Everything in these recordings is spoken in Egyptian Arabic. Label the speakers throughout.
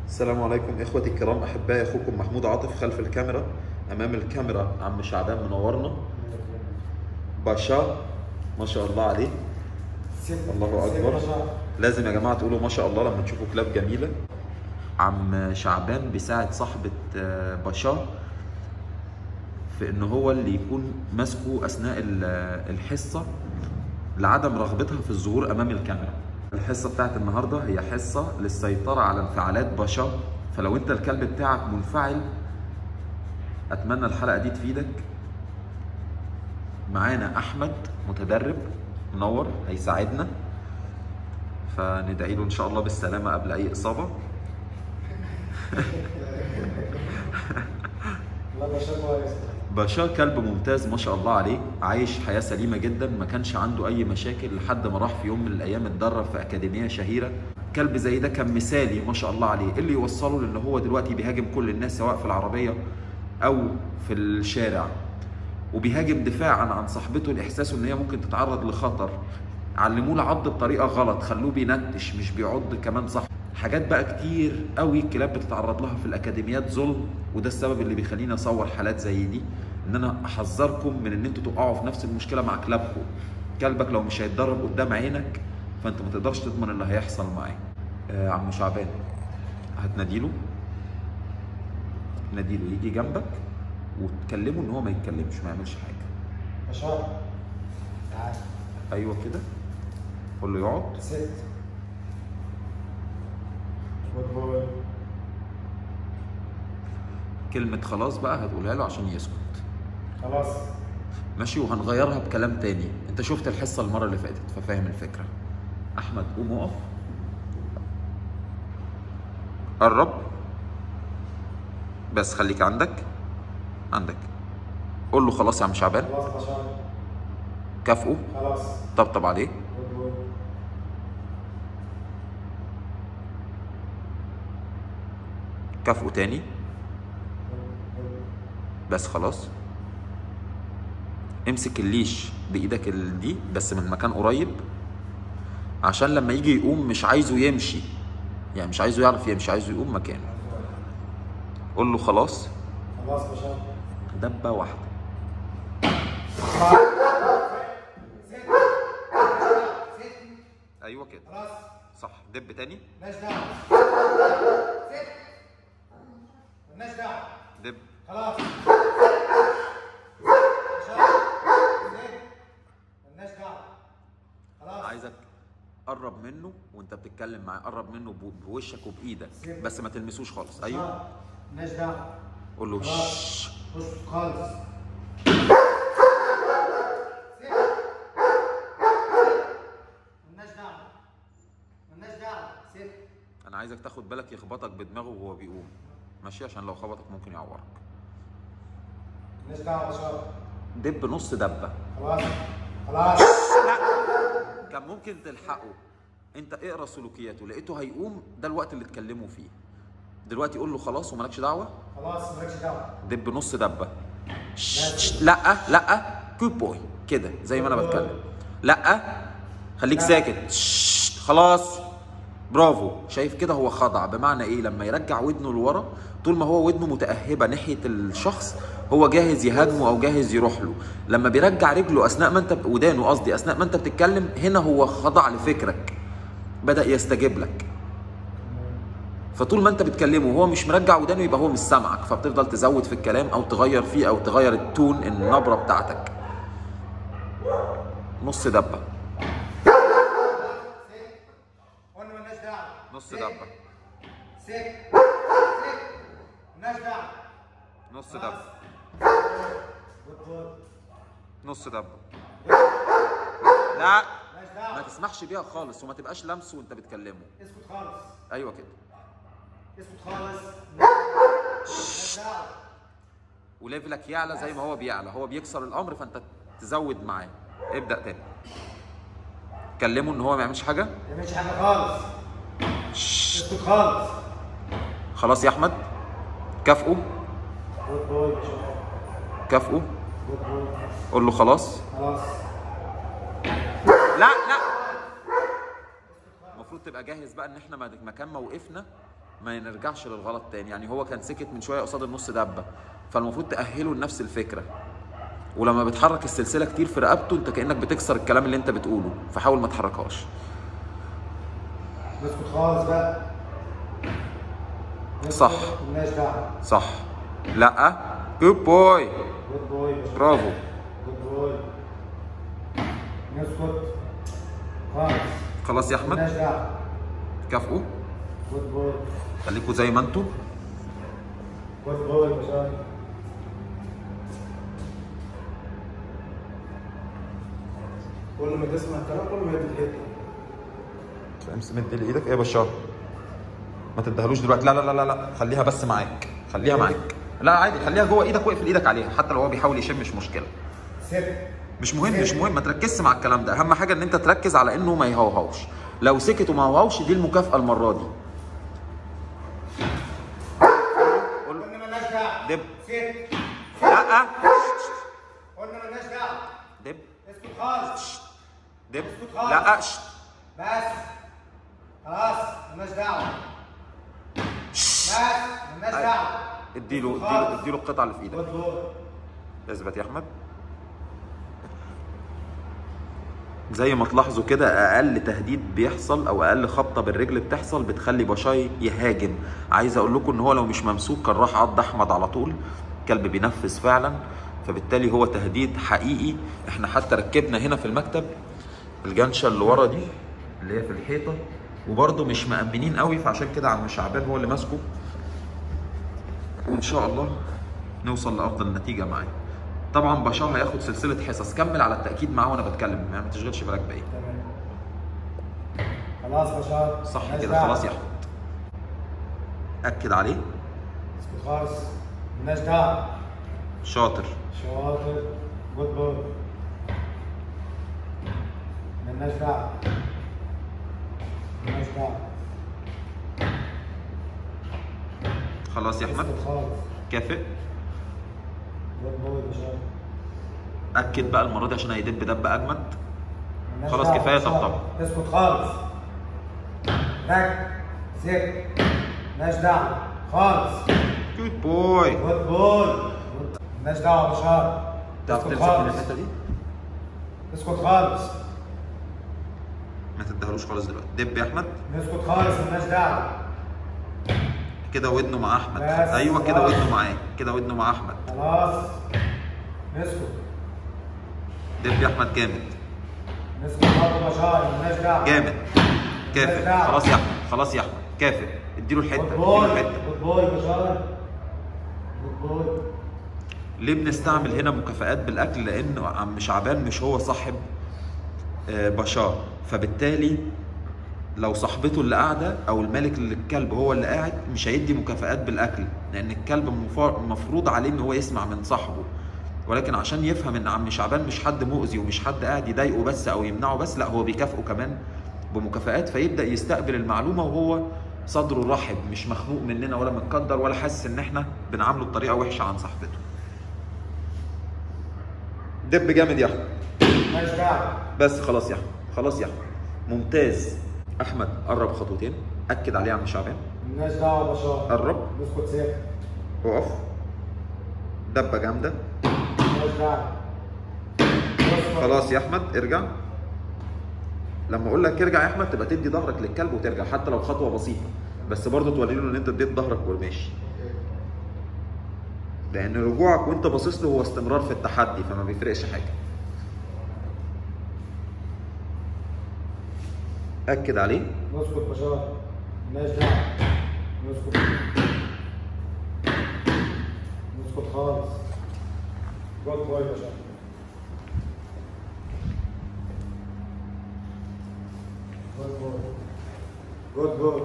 Speaker 1: السلام عليكم اخوتي الكرام احبائي اخوكم محمود عاطف خلف الكاميرا امام الكاميرا عم شعبان منورنا باشا ما شاء الله عليه الله اكبر لازم يا جماعه تقولوا ما شاء الله لما تشوفوا كلاب جميله عم شعبان بيساعد صاحبه آه، باشا في ان هو اللي يكون ماسكه اثناء ال- الحصه لعدم رغبتها في الظهور امام الكاميرا الحصه بتاعت النهارده هي حصه للسيطره على انفعالات باشا فلو انت الكلب بتاعك منفعل اتمنى الحلقه دي تفيدك معانا احمد متدرب منور هيساعدنا فندعي له ان شاء الله بالسلامه قبل اي اصابه
Speaker 2: لا باشا كويس
Speaker 1: باشا كلب ممتاز ما شاء الله عليه عايش حياة سليمة جدا ما كانش عنده أي مشاكل لحد ما راح في يوم من الأيام اتدرب في أكاديمية شهيرة كلب زي ده كان مثالي ما شاء الله عليه اللي يوصله للي هو دلوقتي بيهاجم كل الناس سواء في العربية أو في الشارع وبيهاجم دفاعا عن صاحبته لإحساسه إن هي ممكن تتعرض لخطر علموه العض بطريقة غلط خلوه بينتش مش بيعض كمان صح حاجات بقى كتير قوي الكلاب بتتعرض لها في الاكاديميات ظلم وده السبب اللي بيخليني اصور حالات زي دي ان انا احذركم من ان انتوا تقعوا في نفس المشكله مع كلابكم كلبك لو مش هيتدرب قدام عينك فانت ما تقدرش تضمن اللي هيحصل معاه آه عم شعبان هتناديله ناديله يجي جنبك وتكلمه ان هو ما يتكلمش ما يعملش حاجه
Speaker 2: باشا تعال
Speaker 1: ايوه كده قول له يقعد
Speaker 2: ست جود بوي
Speaker 1: كلمه خلاص بقى هتقولها له عشان يسكت
Speaker 2: خلاص
Speaker 1: ماشي وهنغيرها بكلام تاني انت شفت الحصه المره اللي فاتت ففاهم الفكره احمد قوم اقف قرب بس خليك عندك عندك قول له خلاص يا عم شعبان
Speaker 2: خلاص باشا
Speaker 1: كافئه
Speaker 2: خلاص
Speaker 1: طبطب عليه
Speaker 2: جود بوي
Speaker 1: كافئه تاني بس خلاص امسك الليش بايدك ال- دي بس من مكان قريب عشان لما يجي يقوم مش عايزه يمشي يعني مش عايزه يعرف يمشي عايزه يقوم مكانه قول له خلاص
Speaker 2: خلاص باشا
Speaker 1: دبه واحده ايوه كده
Speaker 2: خلاص
Speaker 1: صح دب تاني
Speaker 2: مالناش دعوه ست مالناش دعوه
Speaker 1: دب
Speaker 2: خلاص باشا ست مالناش دعوه خلاص
Speaker 1: عايزك قرب منه وانت بتتكلم معاه قرب منه بو- بوشك وبايدك بس ما تلمسوش خالص ايوه
Speaker 2: مالناش دعوه
Speaker 1: قول له
Speaker 2: خلاص
Speaker 1: شش
Speaker 2: اسكت خالص مالناش دعوه مالناش دعوه ست
Speaker 1: انا عايزك تاخد بالك يخبطك بدماغه وهو بيقوم ماشي عشان لو خبطك ممكن يعورك
Speaker 2: مالناش دعوه باشا
Speaker 1: دب نص دبه
Speaker 2: خلاص خلاص
Speaker 1: كان ممكن تلحقه انت اقرا سلوكياته لقيته هيقوم ده الوقت اللي اتكلموا فيه دلوقتي قول له خلاص ومالكش دعوه
Speaker 2: خلاص مالكش دعوه
Speaker 1: دب نص دبه شش، لا لا جود بوي كده زي ما انا بتكلم لا خليك
Speaker 2: لا.
Speaker 1: ساكت شش، خلاص برافو شايف كده هو خضع بمعنى ايه لما يرجع ودنه لورا طول ما هو ودنه متأهبة ناحية الشخص هو جاهز يهاجمه او جاهز يروح له لما بيرجع رجله اثناء ما انت ودانه قصدي اثناء ما انت بتتكلم هنا هو خضع لفكرك بدأ يستجيب لك فطول ما انت بتكلمه وهو مش مرجع ودانه يبقى هو مش سامعك فبتفضل تزود في الكلام او تغير فيه او تغير التون النبره بتاعتك نص دبه
Speaker 2: قلنا مالناش دعوه
Speaker 1: نص
Speaker 2: ست.
Speaker 1: دبه
Speaker 2: ست ست مالناش دعوه
Speaker 1: نص دبه
Speaker 2: جود بوي
Speaker 1: نص دبه لا
Speaker 2: مالناش
Speaker 1: ما
Speaker 2: دعوه
Speaker 1: تسمحش بيها خالص وما تبقاش لمسه وانت بتكلمه
Speaker 2: اسكت خالص
Speaker 1: ايوه كده
Speaker 2: اسكت خالص مالناش دعوه
Speaker 1: وليفلك يعلى زي ما هو بيعلى هو بيكسر الامر فانت تزود معاه ابدا تاني كلمه ان هو ما يعملش حاجه
Speaker 2: ما تعملش حاجه خالص اسكت خالص
Speaker 1: خلاص يا احمد كافئه
Speaker 2: جود بوي باشا
Speaker 1: كافئه
Speaker 2: جود بوي
Speaker 1: قول له خلاص
Speaker 2: خلاص
Speaker 1: لا لا المفروض تبقى جاهز بقى ان احنا مكان ما وقفنا ما نرجعش للغلط تاني يعني هو كان سكت من شويه قصاد النص دبه فالمفروض تاهله لنفس الفكره ولما بتحرك السلسله كتير في رقبته انت كانك بتكسر الكلام اللي انت بتقوله فحاول ما تحركهاش
Speaker 2: اسكت خالص بقى
Speaker 1: صح.
Speaker 2: مالناش دعوه
Speaker 1: صح لا جود بوي
Speaker 2: جود بوي
Speaker 1: برافو
Speaker 2: جود بوي نسكت خالص
Speaker 1: خلاص يا احمد
Speaker 2: مالناش دعوه
Speaker 1: كافئوا
Speaker 2: جود بوي
Speaker 1: خليكوا زي ما انتوا
Speaker 2: جود بوي بشار كل ما تسمع الكلام كل ما هي بتهدى
Speaker 1: امس مد لي ايدك ايه يا بشار ما تديهالوش دلوقتي لا لا لا لا لا خليها بس معاك خليها معاك لا عادي خليها جوه ايدك واقفل ايدك عليها حتى لو هو بيحاول يشم مش مشكله
Speaker 2: ست
Speaker 1: مش مهم مش مهم ما تركزش مع الكلام ده اهم حاجه ان انت تركز على انه ما يهوهوش لو سكت وما هوهوش دي المكافاه المره دي قول له
Speaker 2: قلنا مالناش دعوه
Speaker 1: دب
Speaker 2: ست
Speaker 1: لا
Speaker 2: قلنا مالناش دعوه
Speaker 1: دب
Speaker 2: اسكت خالص
Speaker 1: دب
Speaker 2: اسكت خالص.
Speaker 1: لا شت.
Speaker 2: بس خلاص مالناش دعوه بس مالناش دعوه
Speaker 1: اديله
Speaker 2: اسكت
Speaker 1: اديله
Speaker 2: خالص.
Speaker 1: اديله القطعه اللي في ايدك
Speaker 2: جود بوي
Speaker 1: اثبت يا احمد زي ما تلاحظوا كده اقل تهديد بيحصل او اقل خبطه بالرجل بتحصل بتخلي بشاي يهاجم عايز اقول لكم ان هو لو مش ممسوك كان راح عض احمد على طول كلب بينفذ فعلا فبالتالي هو تهديد حقيقي احنا حتى ركبنا هنا في المكتب الجنشه اللي ورا دي اللي هي في الحيطه وبرده مش مأمنين قوي فعشان كده عم شعبان هو اللي ماسكه وان شاء الله نوصل لافضل نتيجه معاه طبعا بشار هياخد سلسله حصص كمل على التاكيد معاه وانا بتكلم يعني ما تشغلش بالك بايه
Speaker 2: تمام خلاص بشار
Speaker 1: صح
Speaker 2: مالناش
Speaker 1: كده
Speaker 2: دعوة.
Speaker 1: خلاص يا احمد اكد عليه
Speaker 2: اسكت خالص مالناش دعوه
Speaker 1: شاطر
Speaker 2: شاطر جود بوي مالناش دعوه مالناش دعوه
Speaker 1: خلاص يا احمد
Speaker 2: اسكت خالص
Speaker 1: كافئ
Speaker 2: جود بوي بشار
Speaker 1: اكد بقى المره دي عشان هيدب دب اجمد
Speaker 2: مالناش
Speaker 1: خلاص
Speaker 2: دعوة
Speaker 1: كفاية
Speaker 2: بشار.
Speaker 1: طبطبة.
Speaker 2: اسكت خالص رك سكت مالناش دعوه خالص
Speaker 1: جود بوي
Speaker 2: جود بوي مالناش دعوه بشار
Speaker 1: تعرف
Speaker 2: اسكت
Speaker 1: تمسك من
Speaker 2: خالص
Speaker 1: الحته دي
Speaker 2: اسكت خالص
Speaker 1: ما تديهالوش خالص دلوقتي دب يا احمد
Speaker 2: اسكت خالص مالناش دعوه
Speaker 1: كده ودنه مع احمد
Speaker 2: بس
Speaker 1: ايوه كده
Speaker 2: خلاص.
Speaker 1: ودنه معاه كده ودنه مع احمد
Speaker 2: خلاص اسكت
Speaker 1: دب يا احمد جامد
Speaker 2: اسكت برضه بشار مالناش دعوه
Speaker 1: جامد كافئ
Speaker 2: دعوة.
Speaker 1: خلاص يا احمد خلاص يا احمد كافئ اديله الحته
Speaker 2: جود
Speaker 1: اديله
Speaker 2: بوي
Speaker 1: الحته
Speaker 2: جود بوي بشار جود بوي
Speaker 1: ليه بنستعمل هنا مكافآت بالاكل لان عم شعبان مش هو صاحب آه، بشار فبالتالي لو صاحبته اللي قاعده او الملك للكلب هو اللي قاعد مش هيدي مكافآت بالاكل لان الكلب مفا- مفروض عليه ان هو يسمع من صاحبه ولكن عشان يفهم ان عم شعبان مش حد مؤذي ومش حد قاعد يضايقه بس او يمنعه بس لا هو بيكافئه كمان بمكافآت فيبدا يستقبل المعلومه وهو صدره رحب مش مخنوق مننا ولا متقدر ولا حاسس ان احنا بنعامله بطريقه وحشه عن صاحبته دب جامد يا احمد
Speaker 2: مالناش دعوه
Speaker 1: بس خلاص يا احمد خلاص يا احمد ممتاز احمد قرب خطوتين اكد عليه يا عم شعبان
Speaker 2: مالناش دعوه بشار
Speaker 1: قرب
Speaker 2: اسكت ساكت
Speaker 1: اقف دبه جامده
Speaker 2: مالناش دعوه اسكت.
Speaker 1: خلاص يا احمد ارجع لما اقول لك ارجع يا احمد تبقى تدي ظهرك للكلب وترجع حتى لو خطوه بسيطه بس برضه توري له ان انت اديت ظهرك وماشي لان رجوعك وانت باصص له هو استمرار في التحدي فما بيفرقش حاجه اكد عليه
Speaker 2: اسكت بشار مالناش دعوه اسكت اسكت خالص جود بوي بشار جود بوي جود بوي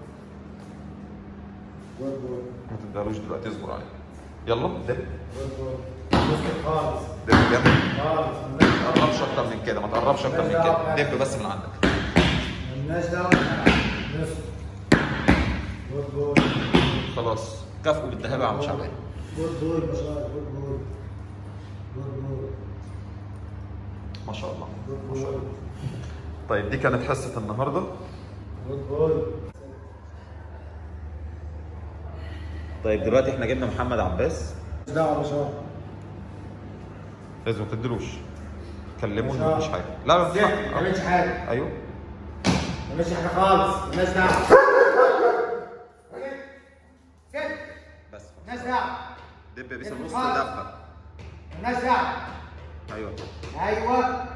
Speaker 2: جود بوي
Speaker 1: ما تديهالوش دلوقتي اصبر عليه يلا دب
Speaker 2: جود بوي اسكت خالص
Speaker 1: دب جامد
Speaker 2: خالص
Speaker 1: ما
Speaker 2: مالناش
Speaker 1: تقربش اكتر من كده ما تقربش اكتر من كده دب بس من عندك
Speaker 2: مالناش دعوه اسكت جود بوي
Speaker 1: خلاص كافئوا بالذهاب يا عم شعبان
Speaker 2: جود بوي بشار جود بوي جود بوي
Speaker 1: ما شاء الله
Speaker 2: جود
Speaker 1: ما شاء
Speaker 2: بوي
Speaker 1: الله طيب دي كانت حصه النهارده
Speaker 2: جود بوي
Speaker 1: طيب دلوقتي احنا جبنا محمد عباس
Speaker 2: مش دعوه بشار
Speaker 1: لازم ما تدلوش كلمه
Speaker 2: مش
Speaker 1: إنه مفيش حاجه لا ما
Speaker 2: زين ما تعملش حاجه
Speaker 1: ايوه
Speaker 2: ما تعملش حاجه خالص مالناش دعوه سكت
Speaker 1: بس
Speaker 2: مالناش دعوه
Speaker 1: دب يا بيسا
Speaker 2: اسم
Speaker 1: نص
Speaker 2: خالص.
Speaker 1: دبه
Speaker 2: مالناش دعوه
Speaker 1: ايوه
Speaker 2: ايوه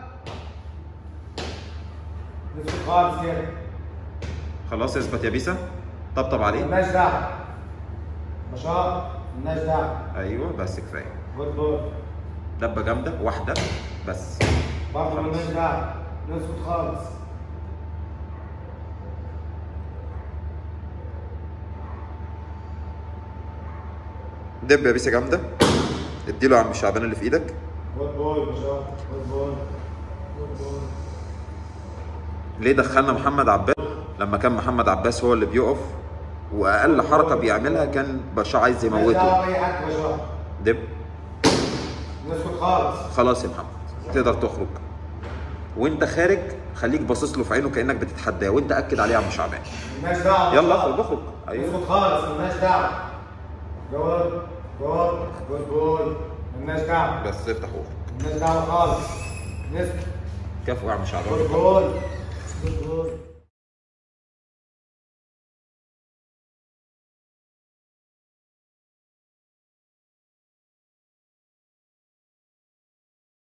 Speaker 2: اسكت خالص كده
Speaker 1: خلاص اثبت يا بيسا طبطب عليه
Speaker 2: مالناش دعوه بشار مالناش دعوه
Speaker 1: ايوه بس كفايه
Speaker 2: جود بوي
Speaker 1: دبه جامده واحده بس
Speaker 2: برضه مالناش دعوه نسكت خالص
Speaker 1: دب يا بيسا جامده اديله يا عم شعبان اللي في ايدك
Speaker 2: جود بوي بشار جود بوي جود بوي
Speaker 1: ليه دخلنا محمد عباس لما كان محمد عباس هو اللي بيقف واقل حركه بيعملها كان باشا عايز
Speaker 2: مالناش
Speaker 1: يموته
Speaker 2: دعوه باي حد بشار
Speaker 1: دب
Speaker 2: نسكت خالص
Speaker 1: خلاص يا محمد تقدر تخرج وانت خارج خليك باصص له في عينه كانك بتتحداه وانت اكد عليه يا عم شعبان
Speaker 2: مالناش دعوه
Speaker 1: يلا
Speaker 2: بشار.
Speaker 1: اخرج اخرج ايوه
Speaker 2: اسكت خالص مالناش دعوه جود جود جود بوي مالناش دعوه
Speaker 1: بس افتح واخرج
Speaker 2: مالناش دعوه خالص نسكت
Speaker 1: كفو يا عم شعبان
Speaker 2: جود بوي جود بوي